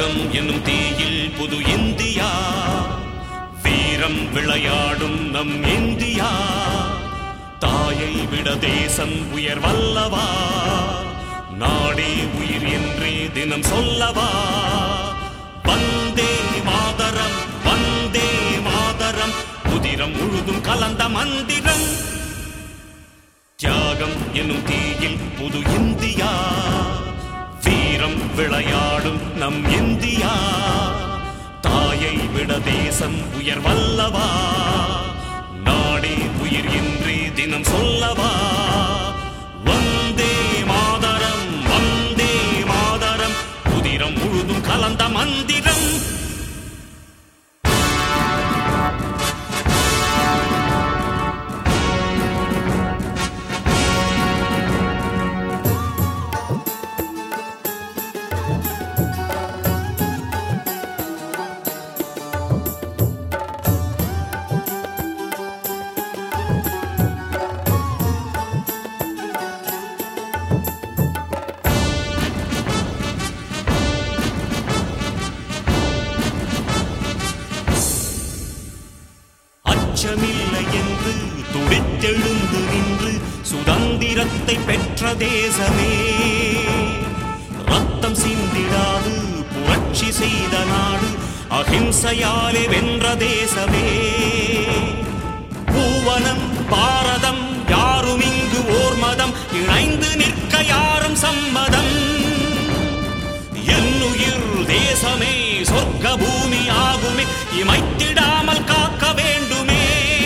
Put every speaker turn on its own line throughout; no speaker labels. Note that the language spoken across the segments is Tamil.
தியாகம் என்னும் தீயில் புது இந்தியா வீரம் விளையாடும் நம் இந்தியா தாயை விட தேசம் உயர் வல்லவா நாடே உயிர் என்றே தினம் சொல்லவா வந்தே மாதரம் வந்தே மாதரம் உதிரம் முழுதும் கலந்த மந்திரம் தியாகம் என்னும் தீயில் புது இந்தியா வீரம் விளையாடும் நம் இந்தியா தாயை விட தேசம் உயர் வல்லவா நாடே உயிர் என்றே தினம் சொல்லவா வந்தே மாதரம் வந்தே மாதரம் உதிரம் முழுதும் கலந்த மந்திரம் அச்சமில்லை என்று துடித்தெழுந்து நின்று சுதந்திரத்தை பெற்ற தேசமே ரத்தம் சிந்திடாது புரட்சி செய்த நாடு அகிம்சையாலே வென்ற தேசமே பூவனம் பாரதம் யாரும் இங்கு ஓர் மதம் இணைந்து நிற்க யாரும் சம்மதம் என்னுயிர் தேசமே சொர்க்க பூமி ஆகுமே இமைத்திடாமல் காக்க வேண்டுமே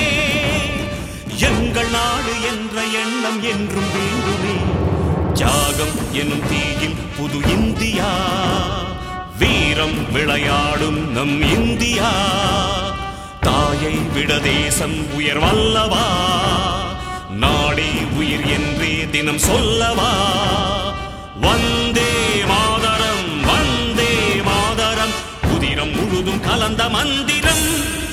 எங்கள் நாடு என்ற எண்ணம் என்றும் வேண்டுமே தியாகம் எனும் தீயில் புது இந்தியா வீரம் விளையாடும் நம் இந்தியா தாயை விட தேசம் உயர் வல்லவா நாடே உயிர் என்றே தினம் சொல்லவா வந்தே மாதரம் வந்தே மாதரம் உதிரம் முழுதும் கலந்த மந்திரம்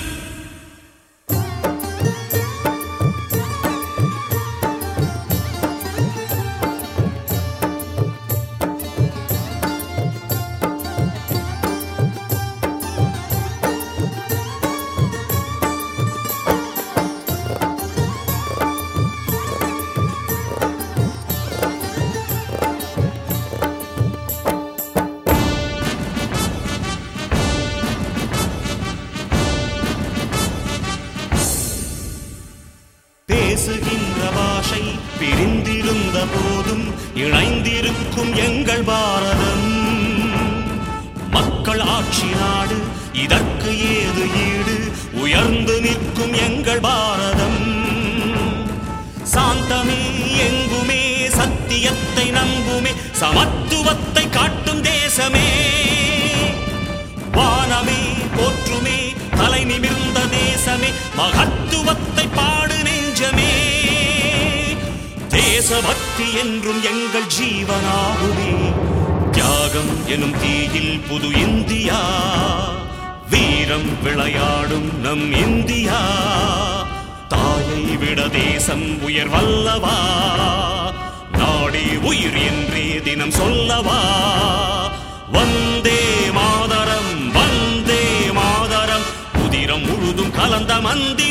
பேசுகின்ற பாஷை பிரிந்திருந்த போதும் இணைந்திருக்கும் எங்கள் பாரதம் மக்கள் ஆட்சி நாடு இதற்கு ஏது ஈடு உயர்ந்து நிற்கும் எங்கள் பாரதம் சாந்தமே எங்குமே சத்தியத்தை நம்புமே சமத்துவத்தை காட்டும் தேசமே வானமே போற்றுமே தலை நிமிர்ந்த தேசமே மகத்துவத்தை பாடு நெஞ்சமே தேசபக்தி என்றும் எங்கள் ஜீவனாகுமே தியாகம் எனும் தீயில் புது இந்தியா வீரம் விளையாடும் நம் இந்தியா தாயை விட தேசம் உயர் வல்லவா நாடே உயிர் என்றே தினம் சொல்லவா வந்தே மாதரம் வந்தே மாதரம் உதிரம் முழுதும் கலந்த மந்தி